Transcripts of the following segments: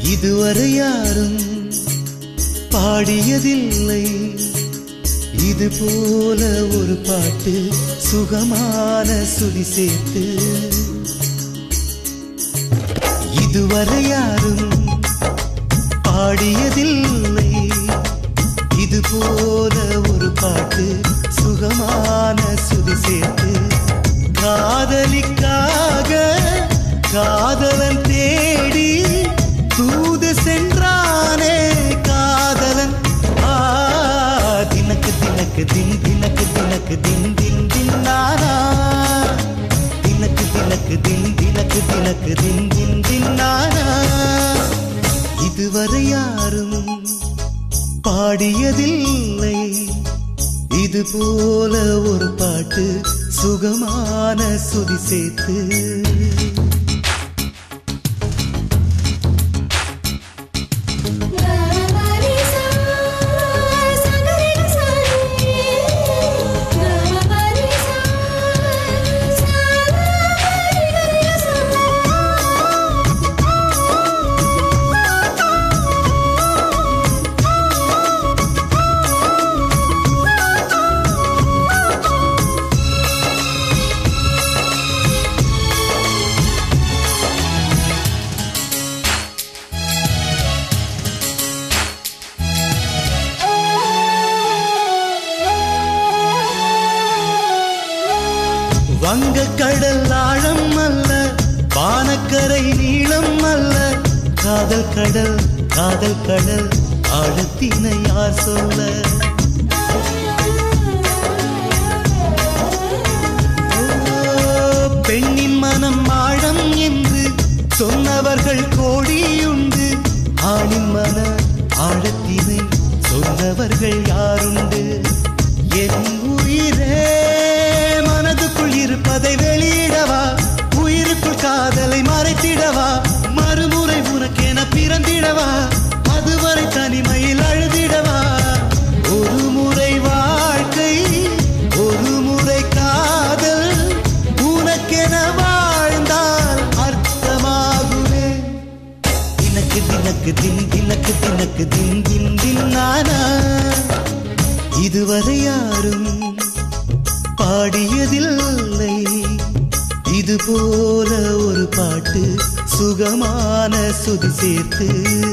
இதுவரை யாரும் பாடியதில்லை இது போல ஒரு பாட்டு சுகமான சுதி சேர்த்து இதுவரை யாரும் பாடியதில்லை இது போல ஒரு பாட்டு சுகமான சுதி சேர்த்து காதலிக்காக காதலன் தேடி தூது சென்றானே காதலன் ஆ தினக்கு தினக்கு தின் தினக்கு தினக்கு தின் தின் தின் நானா தினக்கு தினக்கு தின் தினக்கு தினக்கு தின் தின் தின் நானா இதுவரை யாரும் பாடியதில்லை இது போல ஒரு பாட்டு சுகமான சுதி சேர்த்து கமபரிசா சங்கரின சாரி கமபரிசா சாரின வங்க கடல் ஆழம் அல்ல வானக்கரை நீளம் அல்ல காதல் கடல் காதல் கடல் ஆழத்தினை யார் சொல்ல ஓ, பெண்ணின் மனம் ஆழம் என்று சொன்னவர்கள் கோடியுண்டு ஆணின் மன ஆழத்தினை சொன்னவர்கள் யாருண்டு என் உயிரே மனதுக்குள் இருப்பதை வெளியிடவா உயிருக்குள் காதலை மறைத்திடவா மறுமுறை உனக்கென பிறந்திடவா அதுவரை தனிமையில் அழுதிடவா ஒரு முறை வாழ்க்கை ஒரு முறை காதல் உனக்கென வாழ்ந்தால் அர்த்தமாகுமே தினக்கு தினக்கு தின் தினக்கு தினக்கு தின் தின் தின் நானா இதுவரை யாரும் பாடியதில்லை இது போல ஒரு பாட்டு சுகமான சுதி சேர்த்து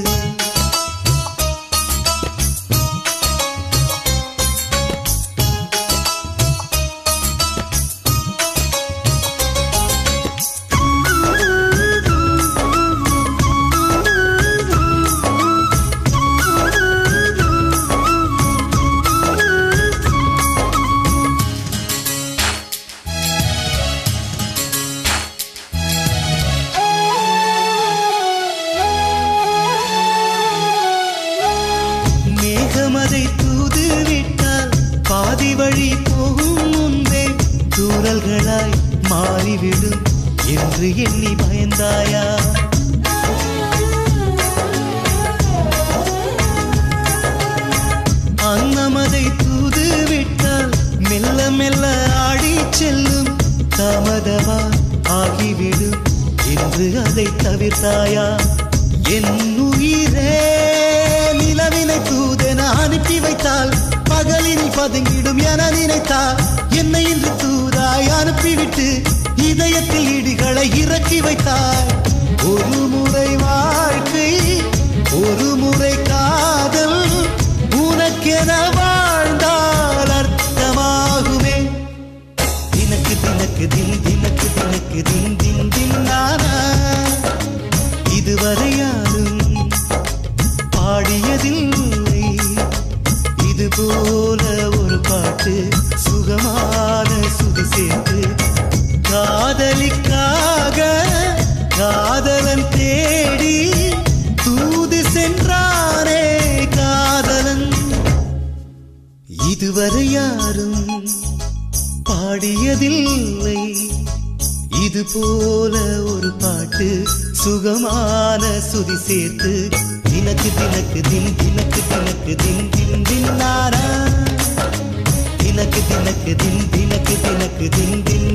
மேகமதை தூது விட்டால் பாதி வழி போகும் முன்பே தூரல்களாய் மாறிவிடும் என்று எண்ணி பயந்தாயா அன்னமதை தூது விட்டால் மெல்ல மெல்ல ஆடி செல்லும் தாமதமா ஆகிவிடும் என்று அதை தவிர்த்தாயா என் உயிரே நிலவினை தூதென அனுப்பி வைத்தால் பகலில் பதுங்கிடும் என நினைத்தால் என்னை இன்று தூதாய் அனுப்பிவிட்டு இதயத்தில் இடிகளை இறக்கி வைத்தாய் ஒரு முறை வாழ்க்கை ஒரு முறை காதல் உனக்கென வாழ்ந்தால் அர்த்தமாகுமே தினக்கு தினக்கு தின் தினக்கு தினக்கு தின் தின் தின் நானா இதுவரை யாரும் பாடியதில்லை இது போல ஒரு பாட்டு சுகமான சுதி சேர்த்து காதலிக்காக காதலன் தேடி தூது சென்றானே காதலன் இதுவரை யாரும் பாடியதில்லை இது போல ஒரு பாட்டு சுகமான சுதி சேர்த்து தினக்கு தினக்கு தின் தினக்கு தினக்கு தின் தின் தின் நானா தினக்கு தினக்கு தின் தினக்கு தினக்கு தின் தின்